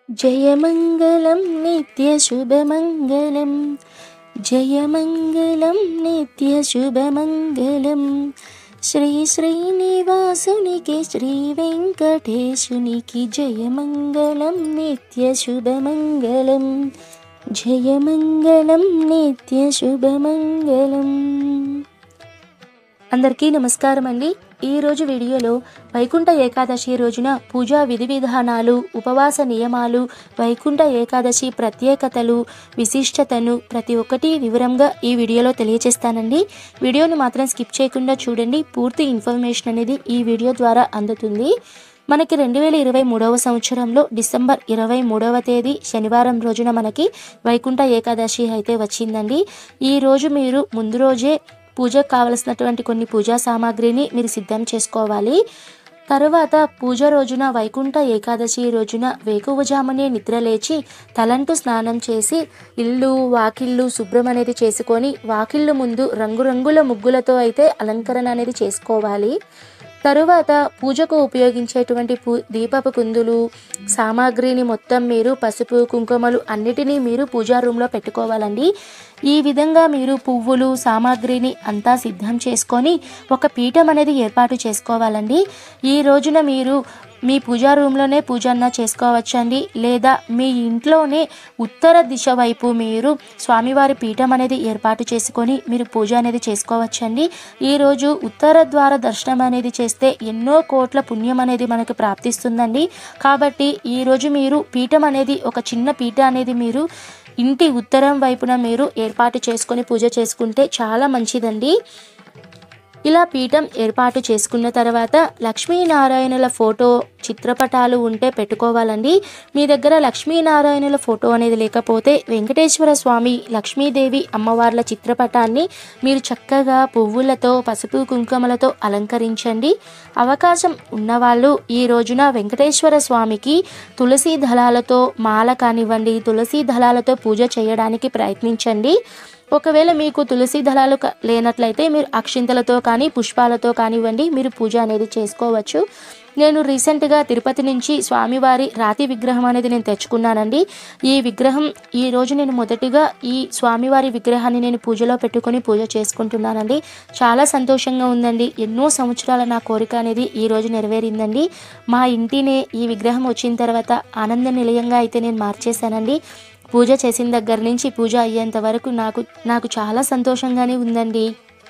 జయమంగళం నిత్య శుభమంగళం జయమంగళం నిత్య శుభమంగళం శ్రీ శ్రీనివాసునికి శ్రీ వెంకటేశునికి జయమంగళం నిత్య శుభమంగళం జయమంగళం నిత్య శుభమంగళం అందరికీ నమస్కారం అండి ఈరోజు వీడియోలో వైకుంఠ ఏకాదశి రోజున పూజా విధి విధానాలు ఉపవాస నియమాలు వైకుంఠ ఏకాదశి ప్రత్యేకతలు విశిష్టతను ప్రతి ఒక్కటి వివరంగా ఈ వీడియోలో తెలియజేస్తానండి వీడియోని మాత్రం స్కిప్ చేయకుండా చూడండి పూర్తి ఇన్ఫర్మేషన్ అనేది ఈ వీడియో ద్వారా అందుతుంది మనకి రెండు వేల ఇరవై మూడవ సంవత్సరంలో డిసెంబర్ ఇరవై మూడవ తేదీ శనివారం రోజున మనకి వైకుంఠ ఏకాదశి అయితే వచ్చిందండి ఈ రోజు మీరు ముందు రోజే పూజకు కావలసినటువంటి కొన్ని పూజా సామాగ్రిని మీరు సిద్ధం చేసుకోవాలి తరువాత పూజ రోజున వైకుంఠ ఏకాదశి రోజున వేకువజామునే నిద్రలేచి తలంటు స్నానం చేసి ఇల్లు వాకిళ్ళు శుభ్రం అనేది చేసుకొని వాకిళ్ళు ముందు రంగురంగుల ముగ్గులతో అయితే అలంకరణ అనేది చేసుకోవాలి తరువాత పూజకు ఉపయోగించేటువంటి పూ దీపపు కుందులు సామాగ్రిని మొత్తం మీరు పసుపు కుంకుమలు అన్నిటినీ మీరు పూజా రూమ్లో పెట్టుకోవాలండి ఈ విధంగా మీరు పువ్వులు సామాగ్రిని అంతా సిద్ధం చేసుకొని ఒక పీఠం అనేది ఏర్పాటు చేసుకోవాలండి ఈ రోజున మీరు మీ పూజా రూమ్లోనే పూజ అన్న చేసుకోవచ్చండి లేదా మీ ఇంట్లోనే ఉత్తర దిశ వైపు మీరు స్వామివారి పీఠం అనేది ఏర్పాటు చేసుకొని మీరు పూజ అనేది చేసుకోవచ్చండి ఈరోజు ఉత్తర ద్వార దర్శనం అనేది చేస్తే ఎన్నో కోట్ల పుణ్యం అనేది మనకు ప్రాప్తిస్తుందండి కాబట్టి ఈరోజు మీరు పీఠం అనేది ఒక చిన్న పీఠ అనేది మీరు ఇంటి ఉత్తరం వైపున మీరు ఏర్పాటు చేసుకొని పూజ చేసుకుంటే చాలా మంచిదండి ఇలా పీఠం ఏర్పాటు చేసుకున్న తర్వాత లక్ష్మీనారాయణుల ఫోటో చిత్రపటాలు ఉంటే పెట్టుకోవాలండి మీ దగ్గర లక్ష్మీనారాయణుల ఫోటో అనేది లేకపోతే వెంకటేశ్వర స్వామి లక్ష్మీదేవి అమ్మవార్ల చిత్రపటాన్ని మీరు చక్కగా పువ్వులతో పసుపు కుంకుమలతో అలంకరించండి అవకాశం ఉన్నవాళ్ళు ఈ రోజున వెంకటేశ్వర స్వామికి తులసి దళాలతో మాల కానివ్వండి తులసి దళాలతో పూజ చేయడానికి ప్రయత్నించండి ఒకవేళ మీకు తులసి దళాలు క- లేనట్లయితే మీరు అక్షింతలతో కానీ పుష్పాలతో కానివ్వండి మీరు పూజ అనేది చేసుకోవచ్చు నేను రీసెంట్గా తిరుపతి నుంచి స్వామివారి రాతి విగ్రహం అనేది నేను తెచ్చుకున్నానండి ఈ విగ్రహం ఈ రోజు నేను మొదటిగా ఈ స్వామివారి విగ్రహాన్ని నేను పూజలో పెట్టుకొని పూజ చేసుకుంటున్నానండి చాలా సంతోషంగా ఉందండి ఎన్నో సంవత్సరాల నా కోరిక అనేది ఈ రోజు నెరవేరిందండి మా ఇంటినే ఈ విగ్రహం వచ్చిన తర్వాత ఆనంద నిలయంగా అయితే నేను మార్చేశానండి పూజ చేసిన దగ్గర నుంచి పూజ అయ్యేంత వరకు నాకు నాకు చాలా సంతోషంగానే ఉందండి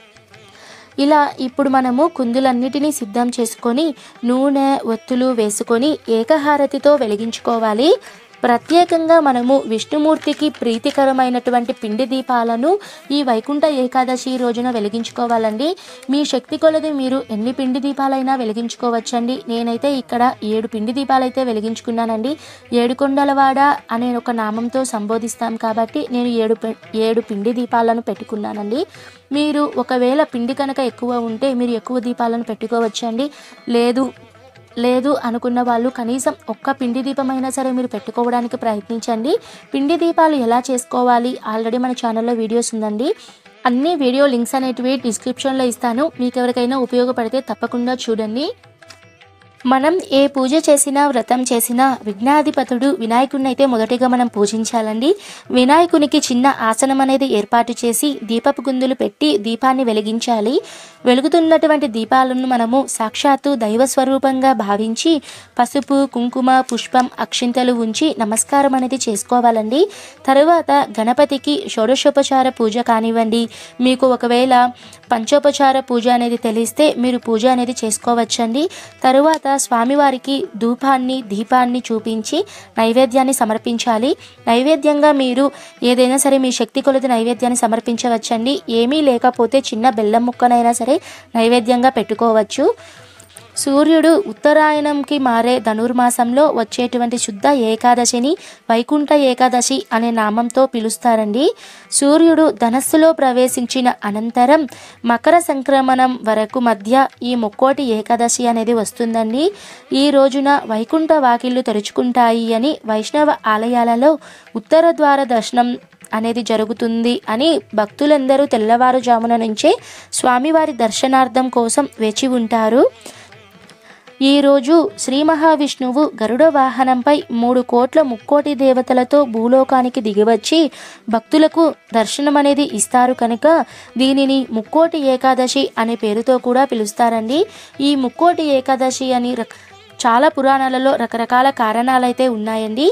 ఇలా ఇప్పుడు మనము కుందులన్నిటినీ సిద్ధం చేసుకొని నూనె ఒత్తులు వేసుకొని ఏకహారతితో వెలిగించుకోవాలి ప్రత్యేకంగా మనము విష్ణుమూర్తికి ప్రీతికరమైనటువంటి పిండి దీపాలను ఈ వైకుంఠ ఏకాదశి రోజున వెలిగించుకోవాలండి మీ శక్తి కొలది మీరు ఎన్ని పిండి దీపాలైనా వెలిగించుకోవచ్చండి నేనైతే ఇక్కడ ఏడు పిండి దీపాలు అయితే వెలిగించుకున్నానండి ఏడుకొండలవాడ అనే ఒక నామంతో సంబోధిస్తాం కాబట్టి నేను ఏడు పె- ఏడు పిండి దీపాలను పెట్టుకున్నానండి మీరు ఒకవేళ పిండి కనుక ఎక్కువ ఉంటే మీరు ఎక్కువ దీపాలను పెట్టుకోవచ్చండి లేదు లేదు అనుకున్న వాళ్ళు కనీసం ఒక్క పిండి దీపమైనా సరే మీరు పెట్టుకోవడానికి ప్రయత్నించండి పిండి దీపాలు ఎలా చేసుకోవాలి ఆల్రెడీ మన ఛానల్లో వీడియోస్ ఉందండి అన్ని వీడియో లింక్స్ అనేటివి డిస్క్రిప్షన్లో ఇస్తాను మీకు ఎవరికైనా ఉపయోగపడితే తప్పకుండా చూడండి మనం ఏ పూజ చేసినా వ్రతం చేసినా విఘ్నాధిపతుడు వినాయకుడిని అయితే మొదటిగా మనం పూజించాలండి వినాయకునికి చిన్న ఆసనం అనేది ఏర్పాటు చేసి దీపపు గుందులు పెట్టి దీపాన్ని వెలిగించాలి వెలుగుతున్నటువంటి దీపాలను మనము సాక్షాత్తు దైవ స్వరూపంగా భావించి పసుపు కుంకుమ పుష్పం అక్షింతలు ఉంచి నమస్కారం అనేది చేసుకోవాలండి తరువాత గణపతికి షోడశోపచార పూజ కానివ్వండి మీకు ఒకవేళ పంచోపచార పూజ అనేది తెలిస్తే మీరు పూజ అనేది చేసుకోవచ్చండి తరువాత స్వామివారికి ధూపాన్ని దీపాన్ని చూపించి నైవేద్యాన్ని సమర్పించాలి నైవేద్యంగా మీరు ఏదైనా సరే మీ శక్తి కొలది నైవేద్యాన్ని సమర్పించవచ్చండి ఏమీ లేకపోతే చిన్న బెల్లం ముక్కనైనా సరే నైవేద్యంగా పెట్టుకోవచ్చు సూర్యుడు ఉత్తరాయణంకి మారే ధనుర్మాసంలో వచ్చేటువంటి శుద్ధ ఏకాదశిని వైకుంఠ ఏకాదశి అనే నామంతో పిలుస్తారండి సూర్యుడు ధనస్సులో ప్రవేశించిన అనంతరం మకర సంక్రమణం వరకు మధ్య ఈ ముక్కోటి ఏకాదశి అనేది వస్తుందండి ఈ రోజున వైకుంఠ వాకిళ్ళు తెరుచుకుంటాయి అని వైష్ణవ ఆలయాలలో ఉత్తర ద్వార దర్శనం అనేది జరుగుతుంది అని భక్తులందరూ తెల్లవారుజామున నుంచే స్వామివారి దర్శనార్థం కోసం వేచి ఉంటారు ఈరోజు శ్రీ మహావిష్ణువు గరుడ వాహనంపై మూడు కోట్ల ముక్కోటి దేవతలతో భూలోకానికి దిగివచ్చి భక్తులకు దర్శనం అనేది ఇస్తారు కనుక దీనిని ముక్కోటి ఏకాదశి అనే పేరుతో కూడా పిలుస్తారండి ఈ ముక్కోటి ఏకాదశి అని రక- చాలా పురాణాలలో రకరకాల కారణాలైతే ఉన్నాయండి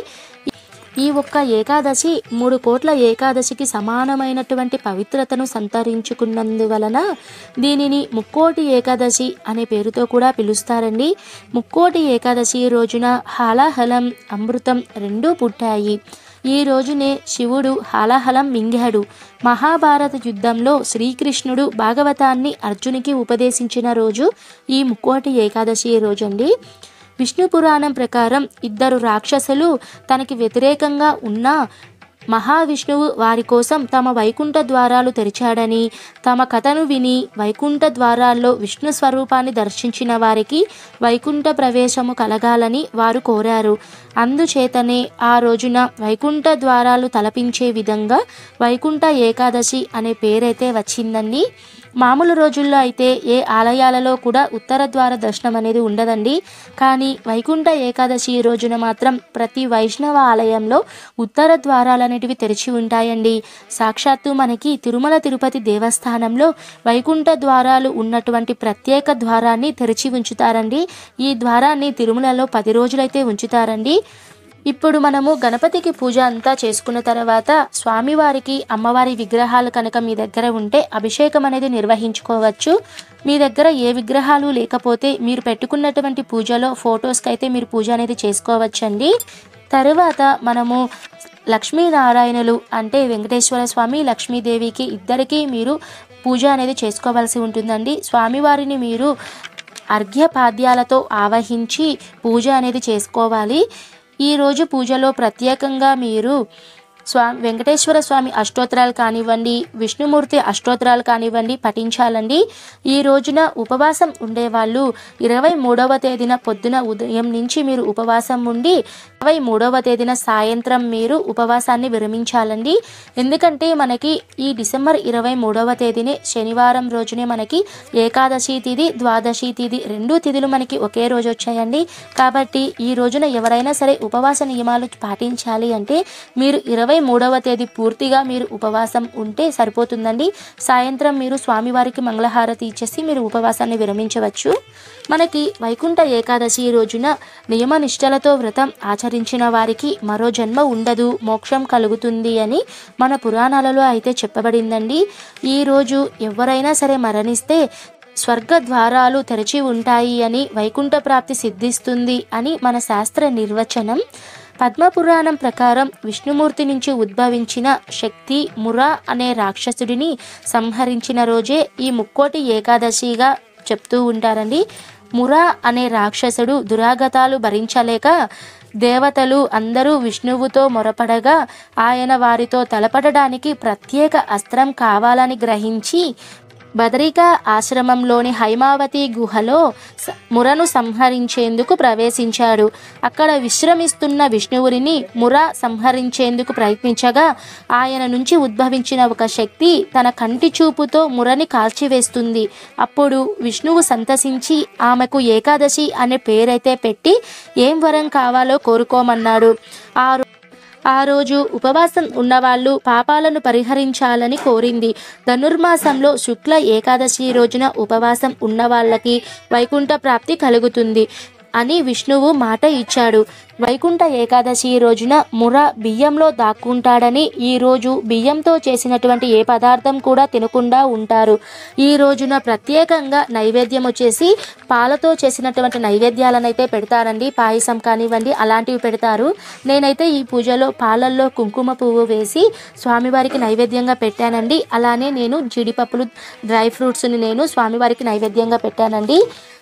ఈ ఒక్క ఏకాదశి మూడు కోట్ల ఏకాదశికి సమానమైనటువంటి పవిత్రతను సంతరించుకున్నందువలన దీనిని ముక్కోటి ఏకాదశి అనే పేరుతో కూడా పిలుస్తారండి ముక్కోటి ఏకాదశి రోజున హాలాహలం అమృతం రెండూ పుట్టాయి ఈ రోజునే శివుడు హాలాహలం మింగాడు మహాభారత యుద్ధంలో శ్రీకృష్ణుడు భాగవతాన్ని అర్జునికి ఉపదేశించిన రోజు ఈ ముక్కోటి ఏకాదశి రోజండి విష్ణు పురాణం ప్రకారం ఇద్దరు రాక్షసులు తనకి వ్యతిరేకంగా ఉన్న మహావిష్ణువు వారి కోసం తమ వైకుంఠ ద్వారాలు తెరిచాడని తమ కథను విని వైకుంఠ ద్వారాల్లో విష్ణు స్వరూపాన్ని దర్శించిన వారికి వైకుంఠ ప్రవేశము కలగాలని వారు కోరారు అందుచేతనే ఆ రోజున వైకుంఠ ద్వారాలు తలపించే విధంగా వైకుంఠ ఏకాదశి అనే పేరైతే వచ్చిందండి మామూలు రోజుల్లో అయితే ఏ ఆలయాలలో కూడా ఉత్తర ద్వార దర్శనం అనేది ఉండదండి కానీ వైకుంఠ ఏకాదశి రోజున మాత్రం ప్రతి వైష్ణవ ఆలయంలో ఉత్తర ద్వారాలు అనేటివి తెరిచి ఉంటాయండి సాక్షాత్తు మనకి తిరుమల తిరుపతి దేవస్థానంలో వైకుంఠ ద్వారాలు ఉన్నటువంటి ప్రత్యేక ద్వారాన్ని తెరిచి ఉంచుతారండి ఈ ద్వారాన్ని తిరుమలలో పది రోజులైతే ఉంచుతారండి ఇప్పుడు మనము గణపతికి పూజ అంతా చేసుకున్న తర్వాత స్వామివారికి అమ్మవారి విగ్రహాలు కనుక మీ దగ్గర ఉంటే అభిషేకం అనేది నిర్వహించుకోవచ్చు మీ దగ్గర ఏ విగ్రహాలు లేకపోతే మీరు పెట్టుకున్నటువంటి పూజలో ఫొటోస్కి అయితే మీరు పూజ అనేది చేసుకోవచ్చండి తరువాత మనము లక్ష్మీనారాయణులు అంటే వెంకటేశ్వర స్వామి లక్ష్మీదేవికి ఇద్దరికీ మీరు పూజ అనేది చేసుకోవాల్సి ఉంటుందండి స్వామివారిని మీరు అర్ఘ్యపాద్యాలతో ఆవహించి పూజ అనేది చేసుకోవాలి ఈరోజు పూజలో ప్రత్యేకంగా మీరు స్వామి వెంకటేశ్వర స్వామి అష్టోత్తరాలు కానివ్వండి విష్ణుమూర్తి అష్టోత్తరాలు కానివ్వండి పఠించాలండి ఈ రోజున ఉపవాసం ఉండేవాళ్ళు ఇరవై మూడవ తేదీన పొద్దున ఉదయం నుంచి మీరు ఉపవాసం ఉండి ఇరవై మూడవ తేదీన సాయంత్రం మీరు ఉపవాసాన్ని విరమించాలండి ఎందుకంటే మనకి ఈ డిసెంబర్ ఇరవై మూడవ తేదీనే శనివారం రోజునే మనకి ఏకాదశి తిథి ద్వాదశి తిథి రెండు తిథులు మనకి ఒకే రోజు వచ్చాయండి కాబట్టి ఈ రోజున ఎవరైనా సరే ఉపవాస నియమాలు పాటించాలి అంటే మీరు ఇరవై మూడవ తేదీ పూర్తిగా మీరు ఉపవాసం ఉంటే సరిపోతుందండి సాయంత్రం మీరు స్వామివారికి మంగళహారతి ఇచ్చేసి మీరు ఉపవాసాన్ని విరమించవచ్చు మనకి వైకుంఠ ఏకాదశి రోజున నియమ నిష్టలతో వ్రతం ఆచరించిన వారికి మరో జన్మ ఉండదు మోక్షం కలుగుతుంది అని మన పురాణాలలో అయితే చెప్పబడిందండి ఈరోజు ఎవరైనా సరే మరణిస్తే స్వర్గ ద్వారాలు తెరిచి ఉంటాయి అని వైకుంఠ ప్రాప్తి సిద్ధిస్తుంది అని మన శాస్త్ర నిర్వచనం పద్మపురాణం ప్రకారం విష్ణుమూర్తి నుంచి ఉద్భవించిన శక్తి మురా అనే రాక్షసుడిని సంహరించిన రోజే ఈ ముక్కోటి ఏకాదశిగా చెప్తూ ఉంటారండి మురా అనే రాక్షసుడు దురాగతాలు భరించలేక దేవతలు అందరూ విష్ణువుతో మొరపడగా ఆయన వారితో తలపడడానికి ప్రత్యేక అస్త్రం కావాలని గ్రహించి బదరికా ఆశ్రమంలోని హైమావతి గుహలో స- మురను సంహరించేందుకు ప్రవేశించాడు అక్కడ విశ్రమిస్తున్న విష్ణువుని ముర సంహరించేందుకు ప్రయత్నించగా ఆయన నుంచి ఉద్భవించిన ఒక శక్తి తన కంటి చూపుతో మురని కాల్చివేస్తుంది అప్పుడు విష్ణువు సంతసించి ఆమెకు ఏకాదశి అనే పేరైతే పెట్టి ఏం వరం కావాలో కోరుకోమన్నాడు ఆ రో- ఆ రోజు ఉపవాసం ఉన్నవాళ్ళు పాపాలను పరిహరించాలని కోరింది ధనుర్మాసంలో శుక్ల ఏకాదశి రోజున ఉపవాసం ఉన్న వాళ్ళకి వైకుంఠ ప్రాప్తి కలుగుతుంది అని విష్ణువు మాట ఇచ్చాడు వైకుంఠ ఏకాదశి రోజున ముర బియ్యంలో దాక్కుంటాడని ఈ రోజు బియ్యంతో చేసినటువంటి ఏ పదార్థం కూడా తినకుండా ఉంటారు ఈ రోజున ప్రత్యేకంగా నైవేద్యం వచ్చేసి పాలతో చేసినటువంటి నైవేద్యాలను అయితే పెడతారండి పాయసం కానివ్వండి అలాంటివి పెడతారు నేనైతే ఈ పూజలో పాలల్లో కుంకుమ పువ్వు వేసి స్వామివారికి నైవేద్యంగా పెట్టానండి అలానే నేను జీడిపప్పులు డ్రై ఫ్రూట్స్ని నేను స్వామివారికి నైవేద్యంగా పెట్టానండి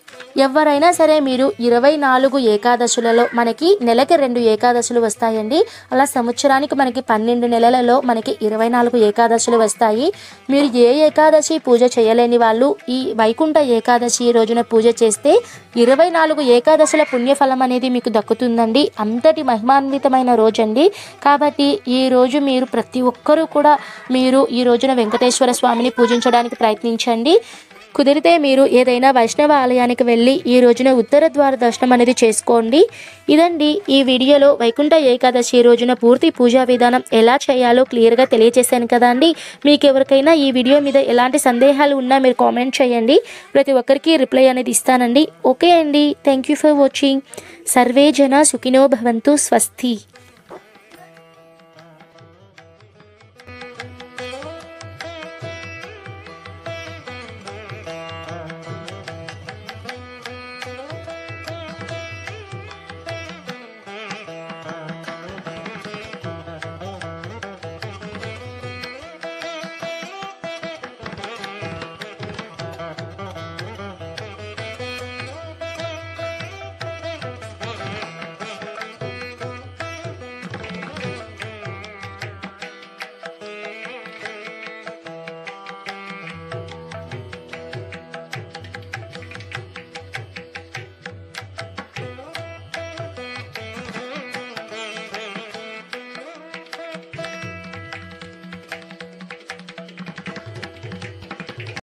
ఎవరైనా సరే మీరు ఇరవై నాలుగు ఏకాదశులలో మనకి నెలకి రెండు ఏకాదశులు వస్తాయండి అలా సంవత్సరానికి మనకి పన్నెండు నెలలలో మనకి ఇరవై నాలుగు ఏకాదశులు వస్తాయి మీరు ఏ ఏకాదశి పూజ చేయలేని వాళ్ళు ఈ వైకుంఠ ఏకాదశి రోజున పూజ చేస్తే ఇరవై నాలుగు ఏకాదశుల పుణ్యఫలం అనేది మీకు దక్కుతుందండి అంతటి మహిమాన్వితమైన రోజండి కాబట్టి ఈ రోజు మీరు ప్రతి ఒక్కరూ కూడా మీరు ఈ రోజున వెంకటేశ్వర స్వామిని పూజించడానికి ప్రయత్నించండి కుదిరితే మీరు ఏదైనా వైష్ణవ ఆలయానికి వెళ్ళి ఈ రోజున ఉత్తర ద్వార దర్శనం అనేది చేసుకోండి ఇదండి ఈ వీడియోలో వైకుంఠ ఏకాదశి రోజున పూర్తి పూజా విధానం ఎలా చేయాలో క్లియర్గా తెలియజేశాను కదండి మీకు ఎవరికైనా ఈ వీడియో మీద ఎలాంటి సందేహాలు ఉన్నా మీరు కామెంట్ చేయండి ప్రతి ఒక్కరికి రిప్లై అనేది ఇస్తానండి ఓకే అండి థ్యాంక్ యూ ఫర్ వాచింగ్ సర్వే జన సుఖినో భవంతు స్వస్తి